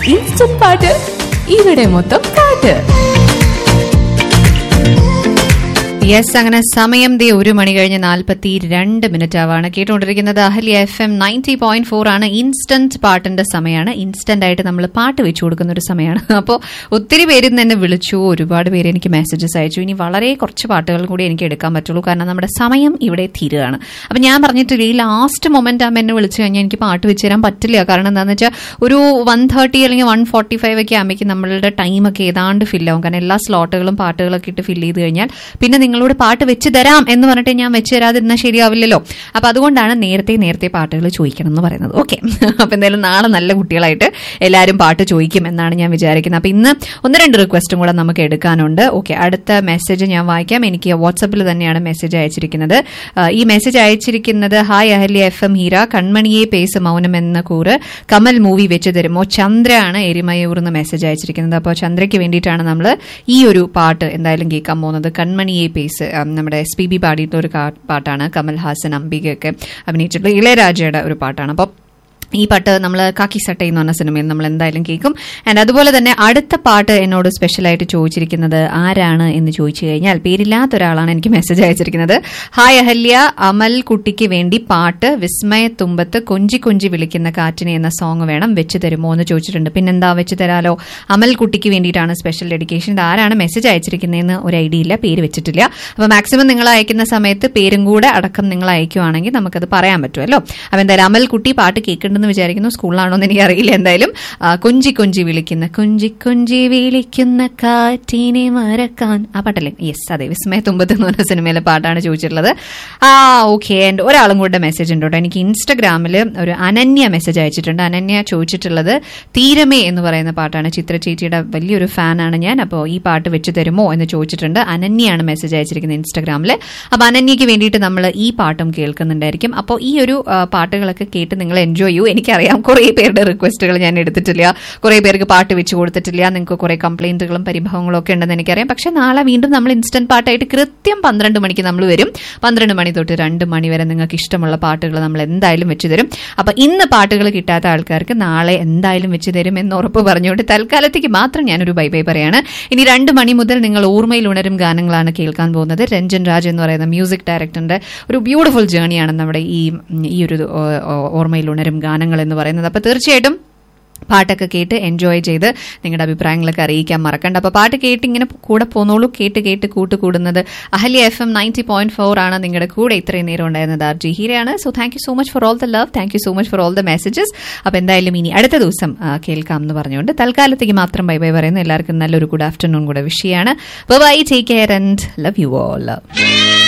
instant പാട്ട് ഇവിടെ മൊത്തം പാട്ട് യെസ് അങ്ങനെ സമയം ദേ ഒരു മണി കഴിഞ്ഞ് നാൽപ്പത്തി രണ്ട് മിനിറ്റ് ആവാണ് കേട്ടുകൊണ്ടിരിക്കുന്നത് Ahalya F M ninety point four ആണ് ഇൻസ്റ്റന്റ് പാട്ടിന്റെ സമയമാണ് ഇൻസ്റ്റന്റ് ആയിട്ട് നമ്മൾ പാട്ട് വെച്ചു കൊടുക്കുന്ന ഒരു സമയമാണ് അപ്പോൾ ഒത്തിരി പേര് ഇന്ന് എന്നെ വിളിച്ചു ഒരുപാട് പേര് എനിക്ക് മെസ്സേജസ് അയച്ചു ഇനി വളരെ കുറച്ച് പാട്ടുകൾ കൂടി എനിക്ക് എടുക്കാൻ പറ്റുള്ളൂ കാരണം നമ്മുടെ സമയം ഇവിടെ തീരുകയാണ് അപ്പം ഞാൻ പറഞ്ഞിട്ടില്ല ഈ ലാസ്റ്റ് മൊമെന്റ് ആകുമ്പോൾ എന്നെ വിളിച്ചു കഴിഞ്ഞാൽ എനിക്ക് പാട്ട് വെച്ച് തരാൻ പറ്റില്ല കാരണം എന്താണെന്ന് വെച്ചാൽ ഒരു വൺ തേർട്ടി അല്ലെങ്കിൽ വൺ ഫോർട്ടി ഫൈവ് ഒക്കെ ആകുമ്പോഴേക്കും നമ്മളുടെ ടൈമൊക്കെ ഏതാണ്ട് ഫില്ലാവും കാരണം എല്ലാ സ്ലോട്ടുകളും പാട്ടുകളൊക്കെ ഇട്ട് ഫില്ല് ചെയ്ത് കഴിഞ്ഞാൽ പിന്നെ നിങ്ങളോട് പാട്ട് വെച്ച് തരാം എന്ന് പറഞ്ഞിട്ട് ഞാൻ വെച്ച് തരാതിരുന്നാൽ ശരിയാവില്ലല്ലോ അപ്പൊ അതുകൊണ്ടാണ് നേരത്തെ നേരത്തെ പാട്ടുകൾ ചോദിക്കണം എന്ന് പറയുന്നത് ഓക്കെ അപ്പൊ എന്തായാലും നാളെ നല്ല കുട്ടികളായിട്ട് എല്ലാവരും പാട്ട് ചോദിക്കും എന്നാണ് ഞാൻ വിചാരിക്കുന്നത് അപ്പൊ ഇന്ന് ഒന്ന് രണ്ട് റിക്വസ്റ്റും കൂടെ നമുക്ക് എടുക്കാനുണ്ട് ഓക്കെ അടുത്ത മെസ്സേജ് ഞാൻ വായിക്കാം എനിക്ക് വാട്സപ്പിൽ തന്നെയാണ് മെസ്സേജ് അയച്ചിരിക്കുന്നത് ആ, ഈ മെസ്സേജ് അയച്ചിരിക്കുന്നത് hi Ahalya F M Heera കൺമണിയെ പേസ് മൗനം എന്ന കൂറ് കമൽ മൂവി വെച്ച് തരുമോ ചന്ദ്ര ആണ് എരിമയൂർ എന്ന് മെസ്സേജ് അയച്ചിരിക്കുന്നത് അപ്പോൾ ചന്ദ്രയ്ക്ക് വേണ്ടിയിട്ടാണ് നമ്മൾ ഈ ഒരു പാട്ട് എന്തായാലും കേൾക്കാൻ പോകുന്നത് കൺമണിയെ പേസ് ഉം, നമ്മുടെ എസ് പി ബി പാടിയിട്ടുള്ള ഒരു കാ- പാട്ടാണ് കമൽ ഹാസൻ അംബികയൊക്കെ അഭിനയിച്ചിട്ടുള്ള ഇളയരാജയുടെ ഒരു പാട്ടാണ് അപ്പോൾ ഈ പാട്ട് നമ്മൾ കാക്കി സട്ടൈ എന്ന് പറഞ്ഞ സിനിമയിൽ നമ്മൾ എന്തായാലും കേൾക്കും ആൻഡ് അതുപോലെ തന്നെ അടുത്ത പാട്ട് എന്നോട് സ്പെഷ്യലായിട്ട് ചോദിച്ചിരിക്കുന്നത് ആരാണ് എന്ന് ചോദിച്ചു കഴിഞ്ഞാൽ പേരില്ലാത്ത ഒരാളാണ് എനിക്ക് മെസ്സേജ് അയച്ചിരിക്കുന്നത് ഹായ് അഹല്യ അമൽ കുട്ടിക്ക് വേണ്ടി പാട്ട് വിസ്മയ തുമ്പത്ത് കൊഞ്ചി കൊഞ്ചി വിളിക്കുന്ന കാറ്റിനെ എന്ന സോങ് വേണം വെച്ച് തരുമോ എന്ന് ചോദിച്ചിട്ടുണ്ട് പിന്നെന്താ വെച്ച് തരാലോ അമൽ കുട്ടിക്ക് വേണ്ടിയിട്ടാണ് സ്പെഷ്യൽ ഡെഡിക്കേഷൻ ഇത് ആരാണ് മെസ്സേജ് അയച്ചിരിക്കുന്നതെന്ന് ഒരു ഐഡിയ ഇല്ല പേര് വെച്ചിട്ടില്ല അപ്പോൾ മാക്സിമം നിങ്ങൾ അയക്കുന്ന സമയത്ത് പേരും കൂടെ അടക്കം നിങ്ങൾ അയക്കുവാണെങ്കിൽ നമുക്കത് പറയാൻ പറ്റുമല്ലോ അപ്പോൾ എന്തായാലും അമൽ കുട്ടി പാട്ട് കേൾക്കുന്നുണ്ടെന്ന് വിചാരിക്കുന്നു സ്കൂളിലാണോ എന്ന് എനിക്കറിയില്ല എന്തായാലും ആ, കൊഞ്ചി കൊഞ്ചി വിളിക്കുന്ന കൊഞ്ചി കൊഞ്ചി വിളിക്കുന്ന കാറ്റിനെ മറക്കാൻ ആ പാട്ടല്ലേ യെസ് അതെ വിസ്മയ തുമ്പത്ത് എന്ന് പറഞ്ഞ സിനിമയിലെ പാട്ടാണ് ചോദിച്ചിട്ടുള്ളത് ആ ഓക്കെ ആൻഡ് ഒരാളും കൂടെ മെസ്സേജ് ഉണ്ട് കേട്ടോ എനിക്ക് ഇൻസ്റ്റഗ്രാമിൽ ഒരു അനന്യ മെസ്സേജ് അയച്ചിട്ടുണ്ട് അനന്യ ചോദിച്ചിട്ടുള്ളത് തീരമേ എന്ന് പറയുന്ന പാട്ടാണ് ചിത്ര ചേച്ചിയുടെ വലിയൊരു ഫാനാണ് ഞാൻ അപ്പോൾ ഈ പാട്ട് വെച്ച് തരുമോ എന്ന് ചോദിച്ചിട്ടുണ്ട് അനന്യയാണ് മെസ്സേജ് അയച്ചിരിക്കുന്നത് ഇൻസ്റ്റഗ്രാമിൽ അപ്പോൾ അനന്യയ്ക്ക് വേണ്ടിയിട്ട് നമ്മൾ ഈ പാട്ടും കേൾക്കുന്നുണ്ടായിരിക്കും അപ്പോൾ ഈ ഒരു ആ, പാട്ടുകളൊക്കെ കേട്ട് നിങ്ങൾ എൻജോയ് ചെയ്യൂ എനിക്കറിയാം കുറേ പേരുടെ റിക്വസ്റ്റുകൾ ഞാൻ എടുത്തിട്ടില്ല കുറേ പേർക്ക് പാട്ട് വെച്ച് കൊടുത്തിട്ടില്ല നിങ്ങൾക്ക് കുറേ കംപ്ലൈന്റുകളും പരിഭവങ്ങളും ഒക്കെ ഉണ്ടെന്ന് എനിക്കറിയാം പക്ഷെ നാളെ വീണ്ടും നമ്മൾ ഇൻസ്റ്റന്റ് പാട്ടായിട്ട് കൃത്യം പന്ത്രണ്ട് മണിക്ക് നമ്മൾ വരും പന്ത്രണ്ട് മണി തൊട്ട് രണ്ട് മണി വരെ നിങ്ങൾക്ക് ഇഷ്ടമുള്ള പാട്ടുകൾ നമ്മൾ എന്തായാലും വെച്ച് തരും അപ്പൊ ഇന്ന് പാട്ടുകൾ കിട്ടാത്ത ആൾക്കാർക്ക് നാളെ എന്തായാലും വെച്ച് തരും എന്ന് ഉറപ്പ് പറഞ്ഞുകൊണ്ട് തൽക്കാലത്തേക്ക് മാത്രം ഞാനൊരു ബൈ ബൈ പറയാണ് ഇനി രണ്ട് മണി മുതൽ നിങ്ങൾ ഓർമ്മയിൽ ഉണരും ഗാനങ്ങളാണ് കേൾക്കാൻ പോകുന്നത് രഞ്ജൻ രാജ് എന്ന് പറയുന്ന മ്യൂസിക് ഡയറക്ടറിന്റെ ഒരു ബ്യൂട്ടിഫുൾ ജേണിയാണ് നമ്മുടെ ഈ ഈ ഒരു ഓ- ഓ- ഓർമ്മയിൽ ഉണരും ഗാനങ്ങൾ എന്ന് പറയുന്നത് അപ്പൊ തീർച്ചയായിട്ടും പാട്ടൊക്കെ കേട്ട് എൻജോയ് ചെയ്ത് നിങ്ങളുടെ അഭിപ്രായങ്ങളൊക്കെ അറിയിക്കാൻ മറക്കണ്ട അപ്പോൾ പാട്ട് കേട്ട് ഇങ്ങനെ കൂടെ പോന്നോളൂ കേട്ട് കേട്ട് കൂട്ട് കൂടുന്നത് Ahalya F M ninety point four ആണ് നിങ്ങളുടെ കൂടെ ഇത്രയും നേരം ഉണ്ടായിരുന്നത് ആർ ജി ഹീരയാണ് so thank you so much for all the love thank you so much for all the messages അപ്പോൾ എന്തായാലും ഇനി അടുത്ത ദിവസം ആ, കേൾക്കാം എന്ന് പറഞ്ഞുകൊണ്ട് തൽക്കാലത്തേക്ക് മാത്രം ബൈ ബൈ പറയുന്നു എല്ലാവർക്കും നല്ലൊരു ഗുഡ് ആഫ്റ്റർനൂൺ കൂടെ വിഷയമാണ് bye take care and love you all